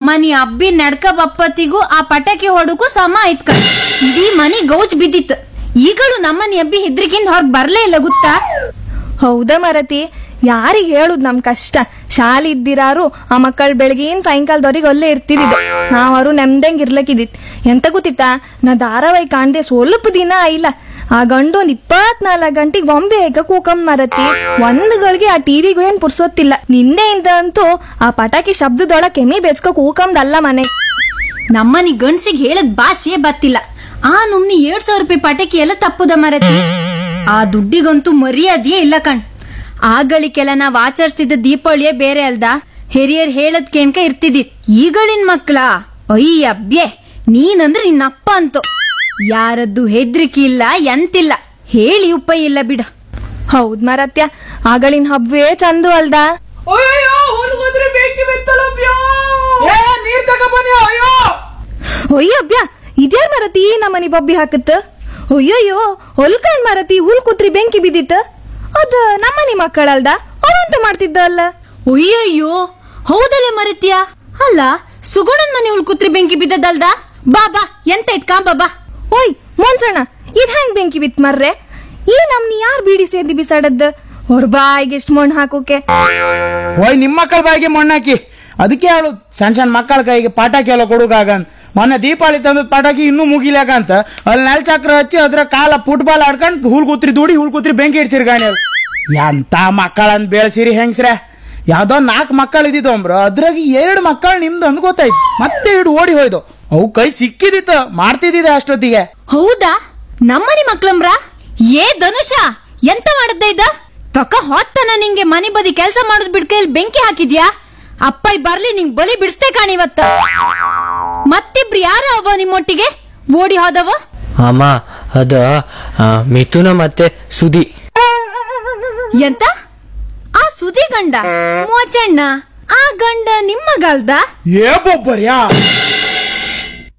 ನಮ್ಮನಿ ಅಬ್ಬಿ ನಡ್ಕ ಬಪ್ಪತ್ತಿಗೂ ಆ ಪಟಾಕಿ ಹೊಡಕು ಸಮ ಆಯ್ತ್ ಕಣ್ ಇಡೀ ಮನಿ ಗೌಜ್ ಬಿದ್ದಿತ್ತು ಈಗಳು ನಮ್ಮನಿ ಅಬ್ಬಿ ಹೆದ್ರಿಕಿಂದ ಹೊರಗ್ ಬರ್ಲೇ ಇಲ್ಲ ಗೊತ್ತಾ ಹೌದಾ ಮರತಿ ಯಾರಿಗೆ ಹೇಳುದ್ ನಮ್ ಕಷ್ಟ ಶಾಲೆ ಇದ್ದಿರಾರು ಆ ಮಕ್ಕಳು ಬೆಳಗಿನ ಸಾಯಂಕಾಲದವ್ರಿಗೆ ಅಲ್ಲೇ ಇರ್ತಿದ್ದೆ ನಾವರು ನೆಮ್ದಂಗ್ ಇರ್ಲಕ್ಕಿದಿತ್ ಎಂತ ಗೊತ್ತಿತ್ತಾ ನಾ ಧಾರಾವಾಹಿ ಕಾಣ್ದೆ ಸ್ವಲ್ಪ ದಿನ ಆಯಿಲ್ಲ ಆ ಗಂಡು ಒಂದ್ ಇಪ್ಪತ್ನಾಲ್ಕು ಗಂಟೆಗೆ ಬೊಂಬೆ ಹೇಗ ಕೂಕಂ ಮರತಿ ಒಂದ್ ಗಳಿಗೆ ಆ ಟಿವಿಗೂ ಏನ್ ಪುರ್ಸೊತ್ತಿಲ್ಲ ನಿನ್ನೆಯಿಂದ ಅಂತೂ ಆ ಪಟಾಕಿ ಶಬ್ದದೊಳ ಕೆಮಿ ಬೆಚ್ಕೋ ಕೂಕಂದಲ್ಲ ಮನೆ ನಮ್ಮನಿ ಗಂಡ್ಸಿಗೆ ಹೇಳದ್ ಭಾಷೆ ಬತ್ತಿಲ್ಲ ಆ ನುಮ್ನಿ ಎರಡ್ ಸಾವಿರ ರೂಪಾಯಿ ಪಟಾಕಿ ಎಲ್ಲ ತಪ್ಪುದ ಮರತಿ ಆ ದುಡ್ಡಿಗಂತೂ ಮರ್ಯಾದೆಯೇ ಇಲ್ಲ ಕಣ್ ಆಗಳಿಗೆಲ್ಲ ನಾವ್ ಆಚರಿಸಿದ ದೀಪಾವಳಿಯೇ ಬೇರೆ ಅಲ್ದ ಹಿರಿಯರ್ ಹೇಳದ್ ಕೇಣ್ಕ ಇರ್ತಿದಿತ್ ಈಗಳಿನ್ ಮಕ್ಳ ಅಯ್ಯಬ್ಯೆ ನೀನಂದ್ರೆ ನಿನ್ನಪ್ಪ ಅಂತು ಯಾರದ್ದು ಹೆದ್ರಿಕೆ ಇಲ್ಲ ಎಂತಿಲ್ಲ ಹೇಳಿ ಉಪಾಯ ಇಲ್ಲ ಬಿಡ ಹೌದ್ ಮರತ್ಯ ಆಗಳಿನ ಹಬ್ಬವೇ ಚಂದು ಅಲ್ದಾ ಅಯ್ಯೋ ಹುಲ್ಗೋದ್ರೆ ಬೆಂಕಿ ಬಿತ್ತಲಪ್ಯೋ ಏ ನೀರ್ ತಗೊಬನ್ನಿ ಅಯ್ಯೋ ಒಯ್ಯಬ್ಯ ಇದ್ಯಾರ್ ಮರತಿ ನಮ್ಮನಿ ಬಬ್ಬಿ ಹಾಕತ್ತ ಅಯ್ಯಯ್ಯೋ ಹೊಲ್ಕಂಡ್ ಮರತಿ ಹುಲ್ ಕುತ್ರಿ ಬೆಂಕಿ ಬಿದ್ದಿತ್ತ ಅದ ನಮ್ಮನಿ ಮಕ್ಕಳಲ್ದ ಅವಂತ ಮಾಡ್ತಿದ್ದ ಅಲ್ಲ ಅಯ್ಯಯ್ಯೋ ಹೌದಲ್ಲ ಮರತ್ಯ ಅಲ್ಲ ಸುಗುಣನ್ ಮನೆ ಉಳ್ಕುತ್ರಿ ಬೆಂಕಿ ಬಿದ್ದದಲ್ದ ಬಾ ಬಾ ಎಂತ ಇತ್ ಕಾಂಬ ಬಾ ಓಯ್ ಮೊಂಚಣ್ಣ ಇದ್ ಹೆಂಗ್ ಬೆಂಕಿ ಬಿತ್ ಮರ್ರೆ ಈ ನಮ್ನಿ ಯಾರ್ ಬೀಡಿ ಸೇದಿ ಬಿಸಾಡದ್ದ ಅವ್ರ ಬಾಯಿಗೆ ಎಷ್ಟ್ ಮಣ್ಣು ಹಾಕೋಕೆ ಓಯ್ ನಿಮ್ಮ ಮಕ್ಕಳ ಬಾಯಿಗೆ ಮಣ್ಣಾಕಿ ಅದಕ್ಕೆ ಹೇಳು ಸಣ್ಣ ಸಣ್ಣ ಮಕ್ಕಳ ಕೈಗೆ ಪಟಾಕಿ ಎಲ್ಲ ಕೊಡುಗಾಗ ಅಂತ ಮೊನ್ನೆ ದೀಪಾವಳಿ ತಂದದ ಪಟಾಕಿ ಇನ್ನೂ ಮುಗಿಲಾಕ ಅಂತ ಅಲ್ಲಿ ನೆಲ ಚಕ್ರ ಹಚ್ಚಿ ಅದ್ರ ಕಾಲ ಫುಟ್ಬಾಲ್ ಆಡ್ಕೊಂಡು ಹುಲ್ ಕೂತ್ರಿ ದುಡಿ ಹುಲ್ ಕೂತ್ರಿ ಬೆಂಕಿ ಇಡ್ಸಿರಿ ಗಾಣಿ ಎಂತ ಮಕ್ಕಳಂತ ಬೆಳೆಸಿರಿ ಹೆಂಗ್ಸ್ರೆ ಯಾವ್ದೋ ನಾಲ್ಕು ಮಕ್ಕಳು ಇದ್ದಿದ್ದು ಅಂಬ್ರ ಅದ್ರಾಗ ಎರಡು ಮಕ್ಕಳು ನಿಮ್ದು ಅಂದ್ ಗೊತ್ತಾಯ್ತು ಮತ್ತೆ ಇಡು ಓಡಿ ಹೋಯ್ದು ಅವು ಕೈ ಸಿಕ್ಕಿದಿತ್ತು ಮಾಡ್ತಿದ್ದಿದೆ ಅಷ್ಟೊತ್ತಿಗೆ ಹೌದಾ ನಮ್ಮನಿ ಮಕ್ಳಂಬ್ರ ಏ ಧನುಷ ಎಂತ ಮಾಡದ್ದ ಇದ್ದ ತಕ ಹೊತ್ತನ ನಿಂಗೆ ಮನೆ ಬದಿ ಕೆಲಸ ಮಾಡೋದ್ ಬಿಡ್ಕ ಇಲ್ಲಿ ಬೆಂಕಿ ಹಾಕಿದ್ಯಾ ಅಪ್ಪ ಇದ್ ಬರ್ಲಿ ನಿಂಗ್ ಬಲಿ ಬಿಡಿಸ್ತೇ ಕಾಣಿ ಇವತ್ತ ಮತ್ತಿಬ್ರು ಯಾರ ಅವ ನಿಮ್ಮೊಟ್ಟಿಗೆ ಓಡಿ ಹೋದವ ಅಮ್ಮ ಅದ ಆ, ಮಿಥುನ ಮತ್ತೆ ಸುದಿ ಎಂತ ಆ ಸುದಿ ಗಂಡ ಮೋಚಣ್ಣ ಆ ಗಂಡ ನಿಮ್ಮ ಗಲ್ದ ಏ ಬೊಬ್ಬರ್ಯಾ